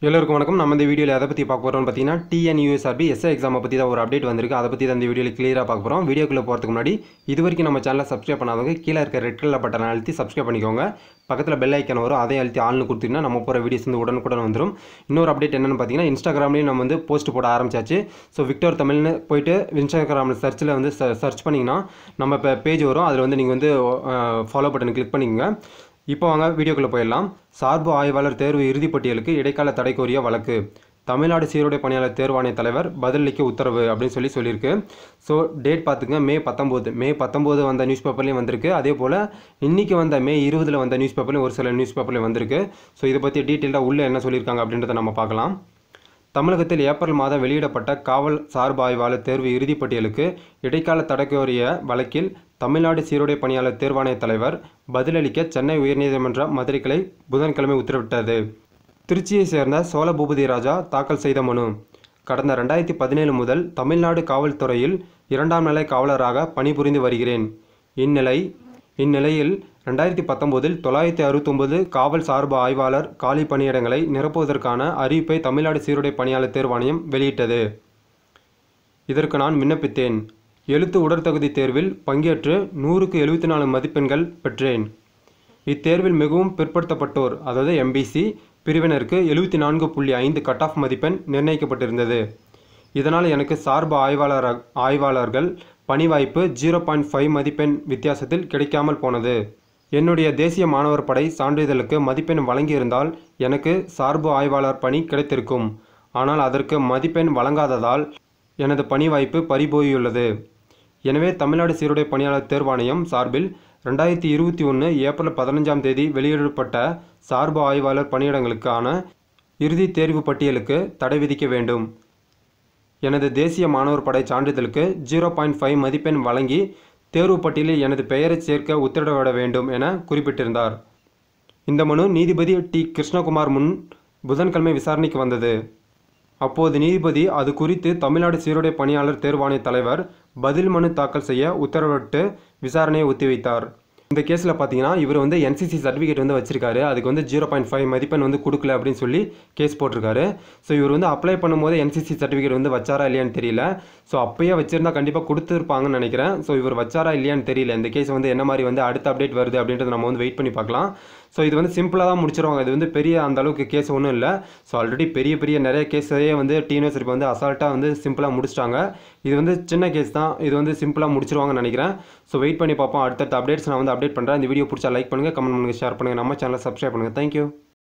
எல்லோருக்கும் வணக்கம் நம்ம இந்த வீடியோவில் எதை பற்றி பார்க்க போகிறோம்னு பார்த்தீங்கன்னா டிஎன்யூஎஸ்ஆர்பி எஸ்ஐ எக்ஸாமை பற்றி தான் ஒரு அப்டேட் வந்திருக்கு அதை பற்றி தான் இந்த வீடியோவில் கிளியராக பார்க்க போகிறோம் வீடியோக்குள்ளே போகிறதுக்கு முன்னாடி இது வரைக்கும் நம்ம சேனலை சப்ஸ்கிரைப் பண்ணாதவங்க கீழே இருக்க ரெட் கலர் பட்டனை அழுத்தி சப்ஸ்கிரைப் பண்ணிக்கோங்க பக்கத்தில் பெல் ஐக்கன் வரும் அதையும் அழுத்தி ஆள்னு கொடுத்தீங்கன்னா நம்ம போகிற வீடியோஸ் வந்து உடனுக்குடன் வந்துடும் இன்னொரு அப்டேட் என்னென்னு பார்த்தீங்கன்னா இன்ஸ்டாகிராம்லேயும் நம்ம வந்து போஸ்ட் போட ஆரம்பிச்சாச்சு ஸோ விக்டர் தமிழ்னு போயிட்டு இன்ஸ்டாகிராமில் சர்ச்சில் வந்து சர்ச் பண்ணிங்கன்னா நம்ம இப்போ பேஜ் வரும் அதில் வந்து நீங்கள் வந்து ஃபாலோ பட்டனை கிளிக் பண்ணிக்கோங்க இப்போ வாங்க வீடியோக்குள்ளே போயிடலாம் சார்பு ஆய்வாளர் தேர்வு இறுதிப் பட்டியலுக்கு இடைக்கால தடை கோரிய வழக்கு தமிழ்நாடு சீருடை பணியாளர் தேர்வாணைய தலைவர் பதிலளிக்க உத்தரவு அப்படின்னு சொல்லி சொல்லியிருக்கு ஸோ டேட் பார்த்துங்க மே பத்தொம்போது மே பத்தொம்போது வந்த நியூஸ் பேப்பர்லேயும் வந்திருக்கு அதே போல் இன்றைக்கி வந்த மே இருபதில் வந்த நியூஸ் பேப்பர்லையும் ஒரு சில நியூஸ் பேப்பர்லையும் வந்திருக்கு ஸோ இதை பற்றி டீட்டெயிலாக உள்ளே என்ன சொல்லியிருக்காங்க அப்படின்றத நம்ம பார்க்கலாம் தமிழகத்தில் ஏப்ரல் மாதம் வெளியிடப்பட்ட காவல் சார்பு ஆய்வாளர் தேர்வு இறுதிப் பட்டியலுக்கு இடைக்கால தடை கோரிய வழக்கில் தமிழ்நாடு சீருடை பணியாளர் தேர்வாணைய தலைவர் பதிலளிக்க சென்னை உயர்நீதிமன்ற மதுரை கிளை புதன்கிழமை உத்தரவிட்டது திருச்சியை சேர்ந்த சோழ பூபதி ராஜா தாக்கல் செய்த மனு கடந்த ரெண்டாயிரத்தி பதினேழு முதல் தமிழ்நாடு காவல்துறையில் இரண்டாம் நிலை காவலராக பணிபுரிந்து வருகிறேன் இந்நிலை இந்நிலையில் ரெண்டாயிரத்தி பத்தொம்போதில் தொள்ளாயிரத்தி அறுபத்தொம்பது காவல் சார்பு ஆய்வாளர் காலி பணியிடங்களை நிரப்புவதற்கான அறிவிப்பை தமிழ்நாடு சீருடை பணியாளர் தேர்வாணையம் வெளியிட்டது இதற்கு நான் விண்ணப்பித்தேன் எழுத்து உடற்தகுதி தேர்வில் பங்கேற்று நூறுக்கு எழுபத்தி நாலு மதிப்பெண்கள் பெற்றேன் இத்தேர்வில் மிகவும் பிற்படுத்தப்பட்டோர் அதாவது எம்பிசி பிரிவினருக்கு எழுபத்தி நான்கு புள்ளி ஐந்து கட் ஆஃப் மதிப்பெண் நிர்ணயிக்கப்பட்டிருந்தது இதனால் எனக்கு சார்பு ஆய்வாளர் ஆய்வாளர்கள் பணி வாய்ப்பு ஜீரோ பாயிண்ட் ஃபைவ் மதிப்பெண் வித்தியாசத்தில் கிடைக்காமல் போனது என்னுடைய தேசிய மாணவர் படை சான்றிதழுக்கு மதிப்பெண் வழங்கியிருந்தால் எனக்கு சார்பு ஆய்வாளர் பணி கிடைத்திருக்கும் ஆனால் அதற்கு மதிப்பெண் வழங்காததால் எனது பணி வாய்ப்பு பறிபோயுள்ளது எனவே தமிழ்நாடு சீருடை பணியாளர் தேர்வாணையம் சார்பில் ரெண்டாயிரத்தி இருபத்தி ஒன்று ஏப்ரல் பதினஞ்சாம் தேதி வெளியிடப்பட்ட சார்பு ஆய்வாளர் பணியிடங்களுக்கான இறுதி தேர்வு பட்டியலுக்கு தடை விதிக்க வேண்டும் எனது தேசிய மாணவர் படை சான்றிதழுக்கு ஜீரோ பாயிண்ட் ஃபைவ் மதிப்பெண் வழங்கி தேர்வு பட்டியலில் எனது பெயரை சேர்க்க உத்தரவிட வேண்டும் என குறிப்பிட்டிருந்தார் இந்த மனு நீதிபதி டி கிருஷ்ணகுமார் முன் புதன்கிழமை விசாரணைக்கு வந்தது அப்போது நீதிபதி அது குறித்து தமிழ்நாடு சீருடை பணியாளர் தேர்வாணைய தலைவர் பதில் மனு தாக்கல் செய்ய உத்தரவிட்டு விசாரணையை ஒத்திவைத்தார் இந்த கேஸில் பார்த்தீங்கன்னா இவர் வந்து என்சிசி சர்டிஃபிகேட் வந்து வச்சிருக்காரு அதுக்கு வந்து ஜீரோ பாயிண்ட் ஃபைவ் மதிப்பெண் வந்து கொடுக்கல அப்படின்னு சொல்லி கேஸ் போட்டிருக்காரு ஸோ இவர் வந்து அப்ளை பண்ணும்போது என்சிசி சர்டிஃபிகேட் வந்து வச்சாரா இல்லையான்னு தெரியல ஸோ அப்பயே வச்சிருந்தா கண்டிப்பாக கொடுத்துருப்பாங்கன்னு நினைக்கிறேன் ஸோ இவர் வச்சாரா இல்லையான்னு தெரியல இந்த கேஸ் வந்து என்ன மாதிரி வந்து அடுத்த அப்டேட் வருது அப்படின்றத நம்ம வந்து வெயிட் பண்ணி பார்க்கலாம் ஸோ இது வந்து சிம்பிளாக தான் முடிச்சிருவாங்க இது வந்து பெரிய அந்த அளவுக்கு கேஸ் ஒன்றும் இல்லை ஸோ ஆல்ரெடி பெரிய பெரிய நிறைய கேஸையே வந்து டிஎன்எஸ் இப்போ வந்து அசால்ட்டாக வந்து சிம்பிளாக முடிச்சிட்டாங்க இது வந்து சின்ன கேஸ் தான் இது வந்து சிம்பிளாக முடிச்சிருவாங்கன்னு நினைக்கிறேன் ஸோ வெயிட் பண்ணி பார்ப்போம் அடுத்தடுத்த அப்டேட்ஸ் நான் வந்து அப்டேட் பண்ணுறேன் இந்த வீடியோ பிடிச்சா லைக் பண்ணுங்கள் கமெண்ட் பண்ணுங்கள் ஷேர் பண்ணுங்கள் நம்ம சேனலை சப்ஸ்கிரைப் பண்ணுங்கள் தேங்க்யூ